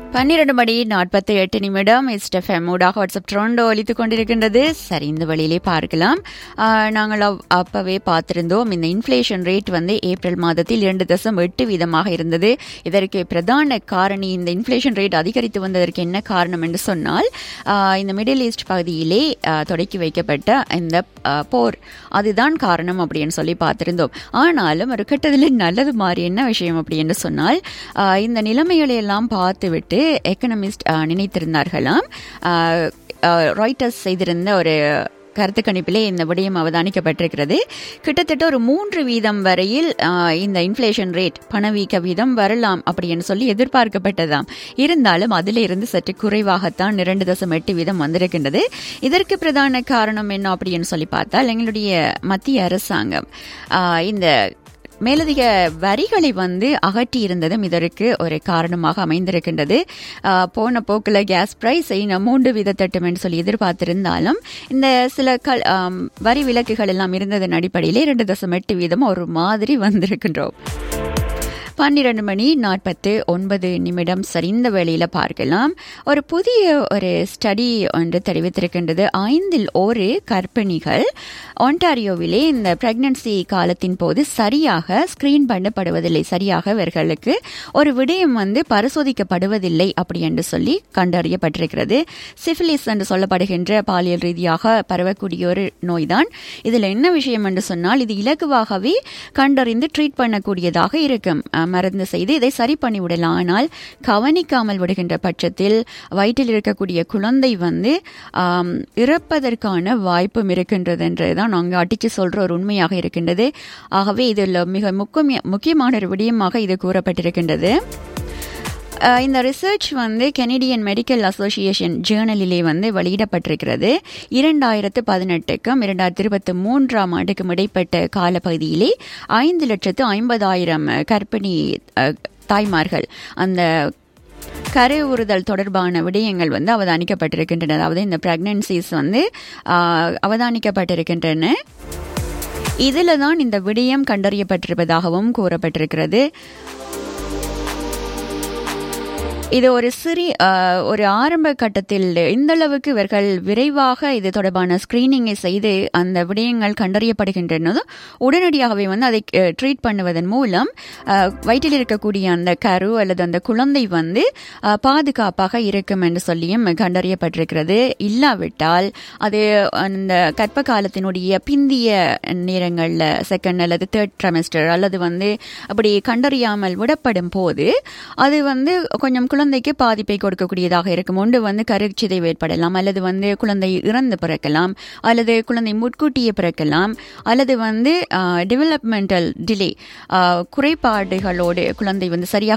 பன்னிரண்டு மணி நாற்பத்தி எட்டு நிமிடம் எஸ்டெஃப்எம் ஊடாக வாட்ஸ்அப் ட்ரோண்டோ ஒலித்துக் கொண்டிருக்கின்றது சரி இந்த வழியிலே பார்க்கலாம் ஆஹ், நாங்கள் அவ்- அப்பவே பார்த்திருந்தோம் இந்த இன்ஃப்ளேஷன் ரேட் வந்து ஏப்ரல் மாதத்தில் இரண்டு தசம் எட்டு வீதமாக இருந்தது இதற்கு பிரதான காரணி இந்த இன்ஃப்ளேஷன் ரேட் அதிகரித்து வந்ததற்கு என்ன காரணம் என்று சொன்னால் ஆஹ், இந்த மிடில் ஈஸ்ட் பகுதியிலே ஆஹ், தொடக்கி வைக்கப்பட்ட இந்த ஆஹ், போர் அதுதான் காரணம் அப்படின்னு சொல்லி பார்த்திருந்தோம் ஆனாலும் ஒரு கட்டத்தில் நல்லது மாறி என்ன விஷயம் அப்படின்னு சொன்னால் ஆஹ், இந்த நிலைமைகளை எல்லாம் பார்த்துவிட்டு எக்கனமிஸ்ட் நினைத்திருந்தார்களாம் ஆஹ், ஆஹ், ராய்ட்டர்ஸ் செய்திருந்த ஒரு கருத்து கணிப்பிலே இந்த விடயம் அவதானிக்கப்பட்டிருக்கிறது கிட்டத்தட்ட ஒரு மூன்று வீதம் வரையில் ஆஹ், இந்த இன்ஃப்ளேஷன் ரேட் பணவீக்க வீதம் வரலாம் அப்படின்னு சொல்லி எதிர்பார்க்கப்பட்டதாம் இருந்தாலும் அதில் இருந்து சற்று குறைவாகத்தான் இரண்டு தசம் எட்டு வீதம் வந்திருக்கின்றது இதற்கு பிரதான காரணம் என்ன அப்படின்னு சொல்லி பார்த்தால் எங்களுடைய மத்திய அரசாங்கம் ஆஹ், இந்த மேலதிக வரிகளை வந்து அகற்றி இருந்ததும் இதற்கு ஒரு காரணமாக அமைந்திருக்கின்றது ஆஹ் போன போக்கில் கேஸ் பிரைஸ் இன்னும் மூன்று வீதத்தட்டும் என்று சொல்லி எதிர்பார்த்திருந்தாலும் இந்த சில கல் ஆம், வரி விலக்குகள் எல்லாம் இருந்ததன் அடிப்படையில் இரண்டு தசம் எட்டு வீதம் ஒரு மாதிரி வந்திருக்கின்றோம் பன்னிரண்டு மணி நாற்பத்து ஒன்பது நிமிடம் சரிந்த வேளையில பார்க்கலாம் ஒரு புதிய ஒரு ஸ்டடி ஒன்று தெரிவித்திருக்கின்றது ஐந்தில் ஒரு கர்ப்பிணிகள் ஒன்டாரியோவிலே இந்த பிரெக்னன்சி காலத்தின் போது சரியாக ஸ்கிரீன் பண்ணப்படுவதில்லை சரியாக இவர்களுக்கு ஒரு விடயம் வந்து பரிசோதிக்கப்படுவதில்லை அப்படி என்று சொல்லி கண்டறியப்பட்டிருக்கிறது சிஃபிலிஸ் என்று சொல்லப்படுகின்ற பாலியல் ரீதியாக பரவக்கூடிய ஒரு நோய்தான் இதில் என்ன விஷயம் என்று சொன்னால் இது இலகுவாகவே கண்டறிந்து ட்ரீட் பண்ணக்கூடியதாக இருக்கும் அஹ், மருந்து செய்து இதை சரி பண்ணி விடலாம் ஆனால் கவனிக்காமல் விடுகின்ற பட்சத்தில் வயிற்றில் இருக்கக்கூடிய குழந்தை வந்து ஆம், இறப்பதற்கான வாய்ப்பும் இருக்கின்றது என்றுதான் நாங்கள் அடித்து சொல்ற ஒரு உண்மையாக இருக்கின்றது ஆகவே இதில் மிக முக்கிய முக்கியமான ஒரு விடயமாக இது கூறப்பட்டிருக்கின்றது அஹ் இந்த ரிசர்ச் வந்து கெனடியன் மெடிக்கல் அசோசியேஷன் ஜேர்னலிலே வந்து வெளியிடப்பட்டிருக்கிறது இரண்டாயிரத்து பதினெட்டுக்கும் இரண்டாயிரத்தி இருபத்தி மூன்றாம் ஆண்டுக்கும் இடைப்பட்ட காலப்பகுதியிலே ஐந்து லட்சத்து ஐம்பதாயிரம் கர்ப்பிணி அஹ், தாய்மார்கள் அந்த கருவுறுதல் தொடர்பான விடயங்கள் வந்து அவதானிக்கப்பட்டிருக்கின்றன அதாவது இந்த பிரெக்னன்சிஸ் வந்து ஆஹ், அவதானிக்கப்பட்டிருக்கின்றன இதில் தான் இந்த விடயம் கண்டறியப்பட்டிருப்பதாகவும் கூறப்பட்டிருக்கிறது இது ஒரு சிறி ஆஹ், ஒரு ஆரம்ப கட்டத்தில் இந்த அளவுக்கு இவர்கள் விரைவாக இது தொடர்பான ஸ்கிரீனிங்கை செய்து அந்த விடயங்கள் கண்டறியப்படுகின்றனதும் உடனடியாகவே வந்து அதை ட்ரீட் பண்ணுவதன் மூலம் ஆஹ், வயிற்றில் இருக்கக்கூடிய அந்த கரு அல்லது அந்த குழந்தை வந்து ஆஹ், பாதுகாப்பாக இருக்கும் என்று சொல்லியும் கண்டறியப்பட்டிருக்கிறது இல்லாவிட்டால் அது அந்த கர்ப்ப காலத்தினுடைய பிந்திய நேரங்களில் செகண்ட் அல்லது தேர்ட் ட்ரெமஸ்டர் அல்லது வந்து அப்படி கண்டறியாமல் விடப்படும் போது அது வந்து கொஞ்சம் குழந்தைக்கு பாதிப்பை கொடுக்கக்கூடியதாக இருக்கும் ஒன்று வந்து கருச்சிதைவு ஏற்படலாம் அல்லது வந்து குழந்தை இறந்து பிறக்கலாம் அல்லது குழந்தை முட்கூட்டியே பிறக்கலாம் அல்லது வந்து டெவலப்மெண்டல் டிலே குறைபாடுகளோடு குழந்தை வந்து சரியாக